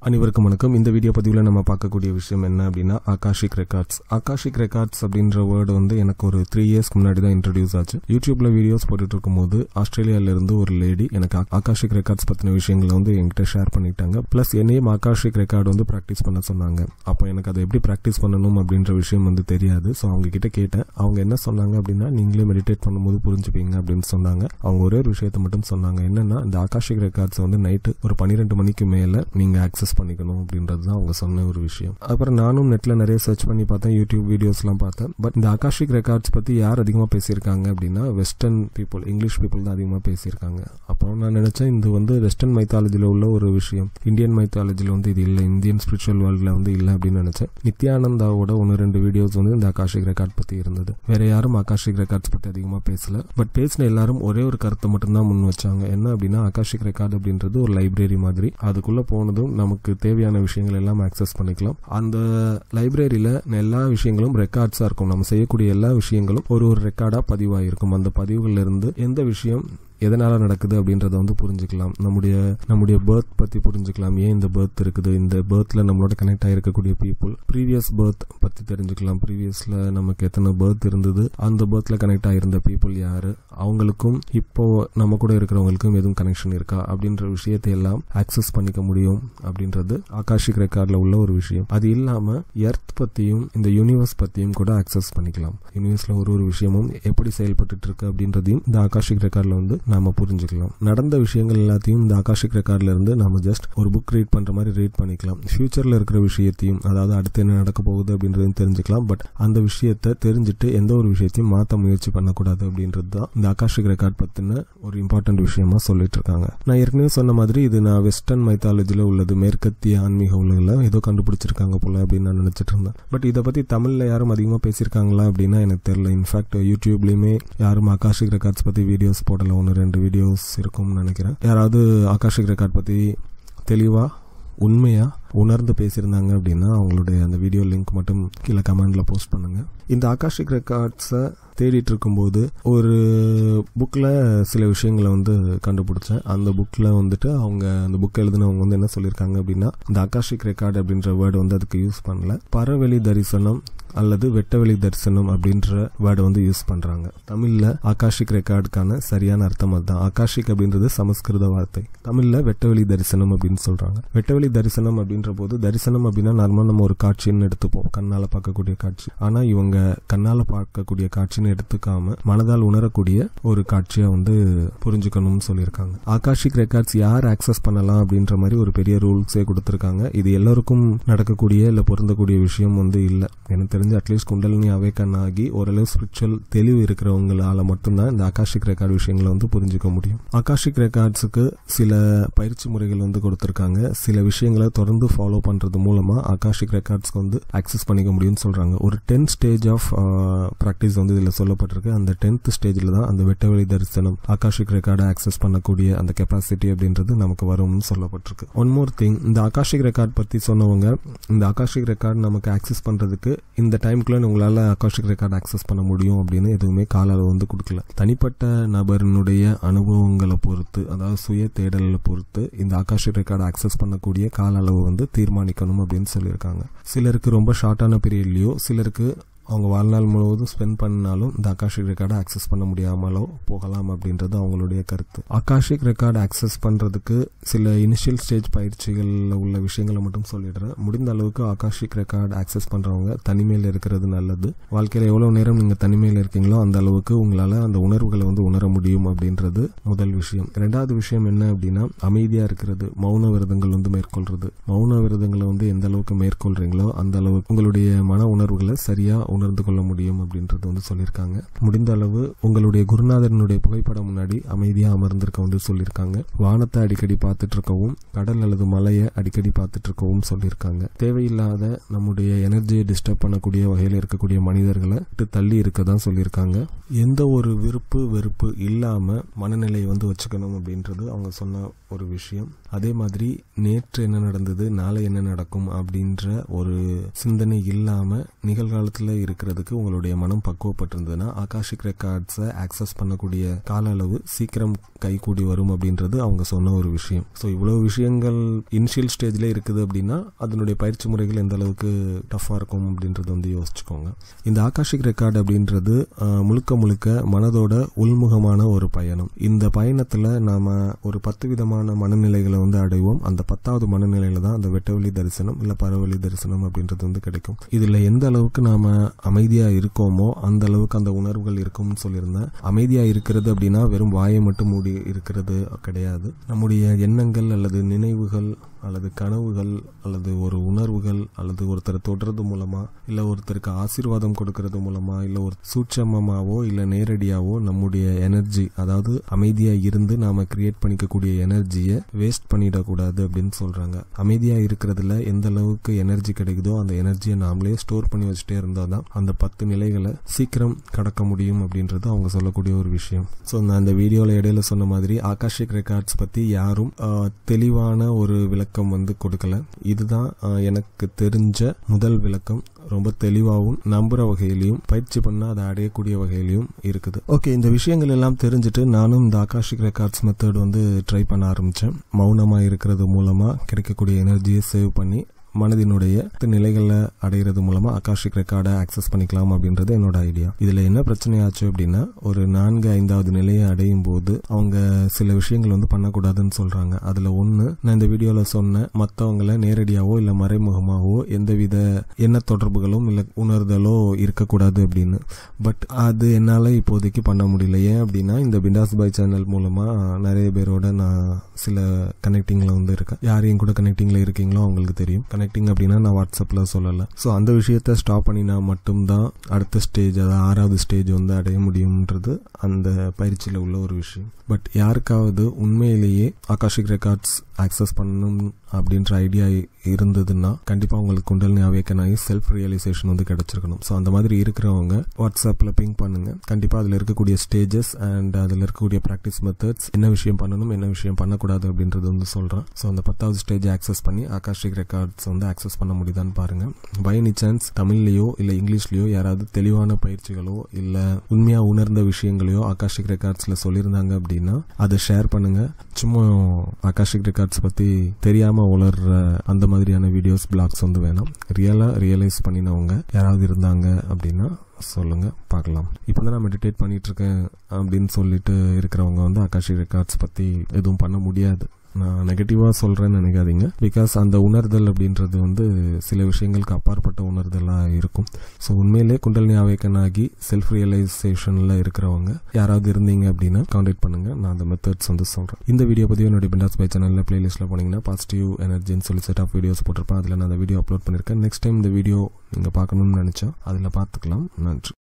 அனைவருக்கும் வணக்கம் இந்த வீடியோ பதிவில் நம்ம பார்க்கக்கூடிய விஷயம் என்ன அப்படின்னா ஆகாஷிக் ரெக்கார்ட்ஸ் ஆகாஷிக் ரெக்கார்ட்ஸ் அப்படின்ற வேர்டு வந்து எனக்கு ஒரு த்ரீ இயர்ஸ்க்கு முன்னாடி தான் இன்ட்ரடியூஸ் ஆச்சு யூடியூப்ல வீடியோஸ் போட்டுட்டு இருக்கும்போது ஆஸ்திரேலியால இருந்து ஒரு லேடி எனக்கு ஆ- ஆகாஷிக் ரெக்கார்ட்ஸ் பத்தின விஷயங்களை வந்து என்கிட்ட ஷேர் பண்ணிட்டாங்க பிளஸ் என்னையும் ஆகாஷிக் ரெக்கார்டு வந்து ப்ராக்டிஸ் பண்ண சொன்னாங்க அப்போ எனக்கு அதை எப்படி ப்ராக்டிஸ் பண்ணணும் அப்படின்ற விஷயம் வந்து தெரியாது ஸோ அவங்க கிட்ட கேட்டேன் அவங்க என்ன சொன்னாங்க அப்படின்னா நீங்களே மெடிடேட் பண்ணும்போது புரிஞ்சுப்பீங்க அப்படின்னு சொன்னாங்க அவங்க ஒரே ஒரு விஷயத்தை மட்டும் சொன்னாங்க என்னன்னா இந்த ஆகாஷிக் ரெக்கார்ட்ஸ் வந்து நைட்டு ஒரு பன்னிரெண்டு மணிக்கு மேல நீங்க ஆக்சஸ் பண்ணிக்கணும் அப்படின்றது தான் அவங்க சொன்ன ஒரு விஷயம் அப்புறம் நானும் நெட்ல நிறைய சர்ச் பண்ணி பார்த்தேன் யூடியூப் வீடியோஸ்லாம் பார்த்தேன் பட் இந்த ஆகாஷிக் ரெக்கார்ட்ஸ் பத்தி யார் அதிகமாக பேசியிருக்காங்க அப்படின்னா வெஸ்டர்ன் பீப்புள் இங்கிலீஷ் பீப்புள் தான் அதிகமாக பேசியிருக்காங்க அப்போ நான் நினைச்சேன் இது வந்து வெஸ்டர்ன் மைத்தாலஜியில் உள்ள ஒரு விஷயம் இந்தியன் மைத்தாலஜியில் வந்து இது இல்லை இந்தியன் ஸ்பிரிச்சுவல் வேர்ல்டில் வந்து இல்லை அப்படின்னு நினைச்சேன் நித்யானந்தாவோட ஒன்று ரெண்டு வீடியோஸ் வந்து இந்த ஆகாஷிக் ரெக்கார்ட் பத்தி இருந்தது வேற யாரும் ஆகாஷிக் ரெக்கார்ட்ஸ் பத்தி அதிகமாக பேசல பட் பேசின எல்லாரும் ஒரே ஒரு கருத்தை மட்டும்தான் முன் வச்சாங்க என்ன அப்படின்னா ஆகாஷிக் ரெக்கார்ட் அப்படின்றது ஒரு லைப்ரரி மாதிரி அதுக்குள்ள போனதும் நமக்கு தேவையான விஷயங்கள் எல்லாம் ஆக்சஸ் பண்ணிக்கலாம் அந்த லைப்ரரியில எல்லா விஷயங்களும் ரெக்கார்ட்ஸா இருக்கும் நம்ம செய்யக்கூடிய எல்லா விஷயங்களும் ஒரு ஒரு ரெக்கார்டா பதிவாயிருக்கும் அந்த பதிவுகள்ல இருந்து எந்த விஷயம் எதனால நடக்குது அப்படின்றத வந்து புரிஞ்சுக்கலாம் நம்முடைய நம்முடைய பர்த் பத்தி புரிஞ்சுக்கலாம் ஏன் இந்த பர்த் இருக்குது இந்த பர்த்ல நம்மளோட கனெக்ட் ஆயிருக்கக்கூடிய பீப்புள் ப்ரீவியஸ் பர்த் பத்தி தெரிஞ்சுக்கலாம் ப்ரீவியஸ்ல நமக்கு எத்தனை பர்த் இருந்தது அந்த பர்த்ல கனெக்ட் ஆயிருந்த பீப்புள் யாரு அவங்களுக்கும் இப்போ நம்ம கூட இருக்கிறவங்களுக்கும் எதுவும் கனெக்ஷன் இருக்கா அப்படின்ற விஷயத்தை எல்லாம் ஆக்சஸ் பண்ணிக்க முடியும் அப்படின்றது ஆகாஷிக் ரெக்கார்ட்ல உள்ள ஒரு விஷயம் அது இல்லாம எர்த் பத்தியும் இந்த யூனிவர்ஸ் பத்தியும் கூட ஆக்சஸ் பண்ணிக்கலாம் யூனிவர்ஸ்ல ஒரு ஒரு விஷயமும் எப்படி செயல்பட்டு இருக்கு அப்படின்றதையும் இந்த ஆகாஷிக் ரெக்கார்ட்ல வந்து நாம புரிஞ்சுக்கலாம் நடந்த விஷயங்கள் எல்லாத்தையும் இந்த ஆகாஷிக் ரெக்கார்ட்ல இருந்து நாம ஜஸ்ட் ஒரு புக் ரீட் பண்ற மாதிரி ரீட் பண்ணிக்கலாம் ஃபியூச்சர்ல இருக்கிற விஷயத்தையும் அதாவது அடுத்து என்ன நடக்க போகுது அப்படின்றதையும் தெரிஞ்சுக்கலாம் பட் அந்த விஷயத்தை தெரிஞ்சுட்டு எந்த ஒரு விஷயத்தையும் மாத்த முயற்சி பண்ணக்கூடாது அப்படின்றது தான் இந்த ஆகாஷிக் ரெக்கார்ட் பத்தின ஒரு இம்பார்ட்டன்ட் விஷயமா சொல்லிட்டு இருக்காங்க நான் ஏற்கனவே சொன்ன மாதிரி இது நான் வெஸ்டர்ன் மைத்தாலஜில உள்ளது மேற்கத்திய ஆன்மீக உலகில் ஏதோ கண்டுபிடிச்சிருக்காங்க போல அப்படின்னு நான் நினைச்சிட்டு இருந்தேன் பட் இதை பத்தி தமிழ்ல யாரும் அதிகமா பேசியிருக்காங்களா அப்படின்னா எனக்கு தெரியல இன்ஃபேக்ட் யூடியூப்லயுமே யாரும் ஆகாஷிக் ரெக்கார்ட்ஸ் பத்தி வீடியோஸ் போடல ஒன்று ரெண்டு வீடியோஸ் இருக்கும்னு நினைக்கிறேன் யாராவது ஆகாஷிக் ரெக்கார்ட் பத்தி தெளிவா உண்மையா உணர்ந்து பேசியிருந்தாங்க அப்படின்னா அவங்களுடைய அந்த வீடியோ லிங்க் மட்டும் கீழே கமெண்ட்ல போஸ்ட் பண்ணுங்க இந்த ஆகாஷிக் ரெக்கார்ட்ஸை தேடிட்டு இருக்கும்போது ஒரு புக்கில் சில விஷயங்களை வந்து கண்டுபிடிச்சேன் அந்த புக்கில் வந்துட்டு அவங்க அந்த புக் எழுதினவங்க வந்து என்ன சொல்லியிருக்காங்க அப்படின்னா இந்த ஆகாஷிக் ரெக்கார்டு அப்படின்ற வேர்டு வந்து அதுக்கு யூஸ் பண்ணல பறவெளி தரிசனம் அல்லது வெட்டவெளி தரிசனம் அப்படின்ற வேர்டை வந்து யூஸ் பண்றாங்க தமிழ்ல ஆகாஷிக் ரெக்கார்டுக்கான சரியான அர்த்தம் அதுதான் ஆகாஷிக் அப்படின்றது சமஸ்கிருத வார்த்தை தமிழ்ல வெட்டவெளி தரிசனம் அப்படின்னு சொல்றாங்க வெட்டவெளி தரிசனம் அப்படின்ற போது தரிசனம் அப்படின்னா நார்மலா நம்ம ஒரு காட்சின்னு எடுத்துப்போம் கண்ணால பார்க்கக்கூடிய காட்சி ஆனா இவங்க கண்ணால பார்க்கக்கூடிய காட்சின்னு எடுத்துக்காம மனதால் உணரக்கூடிய ஒரு காட்சியா வந்து புரிஞ்சுக்கணும்னு சொல்லியிருக்காங்க ஆகாஷிக் ரெக்கார்ட்ஸ் யார் ஆக்சஸ் பண்ணலாம் அப்படின்ற மாதிரி ஒரு பெரிய ரூல்ஸே கொடுத்திருக்காங்க இது எல்லாருக்கும் நடக்கக்கூடிய இல்ல பொருந்தக்கூடிய விஷயம் வந்து இல்ல எனக்கு தெரிஞ்சு அட்லீஸ்ட் குண்டலினி அவேக்கன் ஆகி ஓரளவு ஸ்பிரிச்சுவல் தெளிவு இருக்கிறவங்களால மட்டும்தான் இந்த ஆகாஷிக் ரெக்கார்டு விஷயங்களை வந்து புரிஞ்சுக்க முடியும் ஆகாஷிக் ரெக்கார்ட்ஸுக்கு சில பயிற்சி முறைகள் வந்து கொடுத்திருக்காங்க சில விஷயங்களை தொடர்ந்து ஃபாலோ பண்றது மூலமா ஆகாஷிக் ரெக்கார்ட்ஸ்க்கு வந்து ஆக்சஸ் பண்ணிக்க முடியும்னு சொல்றாங்க ஒரு டென் ஸ்டேஜ் ஆஃப் ப்ராக்டிஸ் வந்து இதுல சொல்லப்பட்டிருக்கு அந்த டென்த் ஸ்டேஜ்ல தான் அந்த வெட்டவெளி தரிசனம் ஆகாஷிக் ரெக்கார்டை ஆக்சஸ் பண்ணக்கூடிய அந்த கெப்பாசிட்டி அப்படின்றது நமக்கு வரும்னு சொல்லப்பட்டிருக்கு ஒன் மோர் திங் இந்த ஆகாஷிக் ரெக்கார்ட் பத்தி சொன்னவங்க இந்த ஆகாஷிக் ரெக்கார்ட் நமக்கு ஆக்சஸ் பண்றதுக்கு இந்த டைம்குள்ள உங்களால ஆகாஷிக் ரெக்கார்ட் ஆக்சஸ் பண்ண முடியும் அப்படின்னு எதுவுமே கால அளவு வந்து கொடுக்கல தனிப்பட்ட நபரினுடைய அனுபவங்களை பொறுத்து அதாவது சுய தேடலை பொறுத்து இந்த ஆகாஷிக் ரெக்கார்ட் ஆக்சஸ் பண்ணக்கூடிய கால அளவு வந்து தீர்மானிக்கணும் அப்படின்னு சொல்லியிருக்காங்க சிலருக்கு ரொம்ப ஷார்ட்டான பீரியட்லயோ சிலருக்கு அவங்க வாழ்நாள் முழுவதும் ஸ்பெண்ட் பண்ணாலும் இந்த அகாஷிக் ரெக்கார்டை ஆக்சஸ் பண்ண முடியாமலோ போகலாம் அப்படின்றது அவங்களுடைய கருத்து அகாஷிக் ரெக்கார்டு ஆக்சஸ் பண்றதுக்கு சில இனிஷியல் ஸ்டேஜ் பயிற்சிகளில் உள்ள விஷயங்களை மட்டும் சொல்லிடுறேன் முடிந்த அளவுக்கு அகாஷிக் ரெக்கார்டு ஆக்சஸ் பண்றவங்க தனிமையில் இருக்கிறது நல்லது வாழ்க்கையில எவ்வளவு நேரம் நீங்க தனிமையில் இருக்கீங்களோ அந்த அளவுக்கு உங்களால அந்த உணர்வுகளை வந்து உணர முடியும் அப்படின்றது முதல் விஷயம் ரெண்டாவது விஷயம் என்ன அப்படின்னா அமைதியா இருக்கிறது மௌன விரதங்கள் வந்து மேற்கொள்றது மௌன விரதங்களை வந்து எந்த அளவுக்கு மேற்கொள்றீங்களோ அந்த அளவுக்கு உங்களுடைய மன உணர்வுகளை சரியா உணர்ந்து கொள்ள முடியும் அப்படின்றது வந்து சொல்லியிருக்காங்க முடிந்த அளவு உங்களுடைய குருநாதரனுடைய புகைப்படம் முன்னாடி அமைதியா அமர்ந்திருக்க வந்து சொல்லியிருக்காங்க வானத்தை அடிக்கடி பார்த்துட்டு இருக்கவும் கடல் அல்லது மலையை அடிக்கடி பார்த்துட்டு இருக்கவும் சொல்லியிருக்காங்க தேவையில்லாத நம்முடைய எனர்ஜியை டிஸ்டர்ப் பண்ணக்கூடிய வகையில் இருக்கக்கூடிய மனிதர்களை விட்டு தள்ளி இருக்க தான் சொல்லியிருக்காங்க எந்த ஒரு விருப்பு வெறுப்பு இல்லாம மனநிலையை வந்து வச்சுக்கணும் அப்படின்றது அவங்க சொன்ன ஒரு விஷயம் அதே மாதிரி நேற்று என்ன நடந்தது நாளை என்ன நடக்கும் அப்படின்ற ஒரு சிந்தனை இல்லாம நிகழ்காலத்துல இருக்கிறதுக்கு உங்களுடைய மனம் பக்குவப்பட்டிருந்ததுன்னா ஆகாஷிக் ரெக்கார்ட்ஸை ஆக்சஸ் பண்ணக்கூடிய கால அளவு சீக்கிரம் கைகூடி வரும் அப்படின்றது அவங்க சொன்ன ஒரு விஷயம் ஸோ இவ்வளவு விஷயங்கள் இனிஷியல் ஸ்டேஜ்ல இருக்குது அப்படின்னா அதனுடைய பயிற்சி முறைகள் எந்த அளவுக்கு டஃப்பாக இருக்கும் அப்படின்றது வந்து யோசிச்சுக்கோங்க இந்த ஆகாஷிக் ரெக்கார்டு அப்படின்றது ஆஹ், முழுக்க முழுக்க மனதோட உள்முகமான ஒரு பயணம் இந்த பயணத்துல நாம ஒரு பத்து விதமான மனநிலைகளை வந்து அடைவோம் அந்த பத்தாவது மனநிலையில தான் அந்த வெட்டவெளி தரிசனம் இல்ல பரவெளி தரிசனம் அப்படின்றது வந்து கிடைக்கும் இதுல எந்த அளவுக்கு நாம அமைதியா இருக்கோமோ அந்த அளவுக்கு அந்த உணர்வுகள் இருக்கும்னு சொல்லியிருந்தேன் அமைதியா இருக்கிறது அப்படின்னா வெறும் வாயை மட்டும் மூடி இருக்கிறது கிடையாது நம்முடைய எண்ணங்கள் அல்லது நினைவுகள் அல்லது கனவுகள் அல்லது ஒரு உணர்வுகள் அல்லது ஒருத்தரை தொடுறது மூலமா இல்ல ஒருத்தருக்கு ஆசீர்வாதம் கொடுக்கறது மூலமா இல்ல ஒரு சூட்சமமாவோ இல்ல நேரடியாவோ நம்முடைய எனர்ஜி அதாவது அமைதியா இருந்து நாம கிரியேட் பண்ணிக்கக்கூடிய எனர்ஜியை வேஸ்ட் பண்ணிடக்கூடாது அப்படின்னு சொல்றாங்க அமைதியா இருக்கிறதுல எந்த அளவுக்கு எனர்ஜி கிடைக்குதோ அந்த எனர்ஜியை நாமளே ஸ்டோர் பண்ணி வச்சுட்டே இருந்தா தான் அந்த பத்து நிலைகளை சீக்கிரம் கடக்க முடியும் அப்படின்றது அவங்க சொல்லக்கூடிய ஒரு விஷயம் ஸோ நான் அந்த வீடியோல இடையில சொன்ன மாதிரி ஆகாஷிக் ரெக்கார்ட்ஸ் பத்தி யாரும் ஆஹ், தெளிவான ஒரு விளக்கம் வந்து கொடுக்கல இதுதான் ஆஹ், எனக்கு தெரிஞ்ச முதல் விளக்கம் ரொம்ப தெளிவாகவும் நம்புற வகையிலையும் பயிற்சி பண்ணா அதை அடையக்கூடிய வகையிலையும் இருக்குது ஓகே இந்த விஷயங்கள் எல்லாம் தெரிஞ்சுட்டு நானும் இந்த ஆகாஷிக் ரெக்கார்ட்ஸ் மெத்தட் வந்து ட்ரை பண்ண ஆரம்பிச்சேன் மௌனமா இருக்கிறது மூலமா கிடைக்கக்கூடிய எனர்ஜியை சேவ் பண்ணி மனதினுடைய நிலைகளை அடைகிறது மூலமா அகாஷிக் ரெக்கார்டை ஆக்சஸ் பண்ணிக்கலாம் அப்படின்றது என்னோட ஐடியா இதுல என்ன பிரச்சனையாச்சு அப்படின்னா ஒரு நான்கு ஐந்தாவது நிலையை அடையும் போது அவங்க சில விஷயங்கள் வந்து பண்ணக்கூடாதுன்னு சொல்றாங்க அதுல ஒண்ணு நான் இந்த வீடியோல சொன்ன மத்தவங்களை நேரடியாவோ இல்ல மறைமுகமாவோ எந்தவித எண்ண தொடர்புகளும் இல்ல உணர்தலோ இருக்கக்கூடாது அப்படின்னு பட் அது என்னால இப்போதைக்கு பண்ண முடியல ஏன் அப்படின்னா இந்த பிண்டாஸ் பாய் சேனல் மூலமா நிறைய பேரோட நான் சில கனெக்டிங்ல வந்து இருக்கேன் யார் என் கூட கனெக்டிங்ல இருக்கீங்களோ அவங்களுக்கு தெரியும் கனெக்டிங் அப்படின்னா நான் வாட்ஸ்அப்ல சொல்லல ஸோ அந்த விஷயத்த ஸ்டாப் பண்ணினா மட்டும்தான் அடுத்த ஸ்டேஜ் அதாவது ஆறாவது ஸ்டேஜ் வந்து அடைய முடியும்ன்றது அந்த பயிற்சியில் உள்ள ஒரு விஷயம் பட் யாருக்காவது உண்மையிலேயே ஆகாஷிக் ரெக்கார்ட்ஸ் ஆக்சஸ் பண்ணணும் அப்படின்ற ஐடியா இருந்ததுன்னா கண்டிப்பா உங்களுக்கு குண்டல் அவேக்கன் ஆகி செல்ஃப் ரியலைசேஷன் வந்து கிடைச்சிருக்கணும் ஸோ அந்த மாதிரி இருக்கிறவங்க வாட்ஸ்அப்ல பிங் பண்ணுங்க கண்டிப்பா அதுல இருக்கக்கூடிய ஸ்டேஜஸ் அண்ட் அதுல இருக்கக்கூடிய ப்ராக்டிஸ் மெத்தட்ஸ் என்ன விஷயம் பண்ணணும் என்ன விஷயம் பண்ணக்கூடாது அப்படின்றது வந்து சொல்றேன் ஸோ அந்த பத்தாவது ஸ்டேஜ் ஆக்சஸ் பண்ணி ஆகாஷிக் ரெக்கார்ட்ஸ் வந்து ஆக்சஸ் பண்ண முடியுதான்னு பாருங்க பை எனி சான்ஸ் தமிழ்லயோ இல்ல இங்கிலீஷ்லயோ யாராவது தெளிவான பயிற்சிகளோ இல்ல உண்மையா உணர்ந்த விஷயங்களையோ ஆகாஷிக் ரெக்கார்ட்ஸ்ல சொல்லியிருந்தாங்க அப்படின்னா அதை ஷேர் பண்ணுங்க சும்மா ஆகாஷிக் ரெக்கார்ட்ஸ் பத்தி தெரியாம உளர்ற அந்த மாதிரியான வீடியோஸ் பிளாக்ஸ் வந்து வேணாம் ரியலா ரியலைஸ் பண்ணினவங்க யாராவது இருந்தாங்க அப்படின்னா சொல்லுங்க பார்க்கலாம் இப்போ தான் நான் மெடிடேட் பண்ணிட்டு இருக்கேன் அப்படின்னு சொல்லிட்டு இருக்கிறவங்க வந்து ஆகாஷி ரெக்கார்ட்ஸ் பத்தி எதுவும் பண்ண முடியாது நான் நெகட்டிவா சொல்றேன்னு நினைக்காதீங்க பிகாஸ் அந்த உணர்தல் அப்படின்றது வந்து சில விஷயங்களுக்கு அப்பாற்பட்ட உணர்தலா இருக்கும் ஸோ உண்மையிலே குண்டலினி அவேக்கன் ஆகி செல்ஃப் ரியலைசேஷன்ல இருக்கிறவங்க யாராவது இருந்தீங்க அப்படின்னா கான்டாக்ட் பண்ணுங்க நான் அந்த மெத்தட்ஸ் வந்து சொல்றேன் இந்த வீடியோ பத்தி என்னுடைய பிண்டாஸ் பை சேனல்ல பிளேலிஸ்ட்ல போனீங்கன்னா பாசிட்டிவ் எனர்ஜின்னு சொல்லி செட் ஆஃப் வீடியோஸ் போட்டிருப்பேன் அதுல நான் அந்த வீடியோ அப்லோட் பண்ணிருக்கேன் நெக்ஸ்ட் டைம் இந்த வீடியோ நீங்க பார்க்கணும்னு நினைச்சா அதுல பார்த்துக்கலாம் நன்றி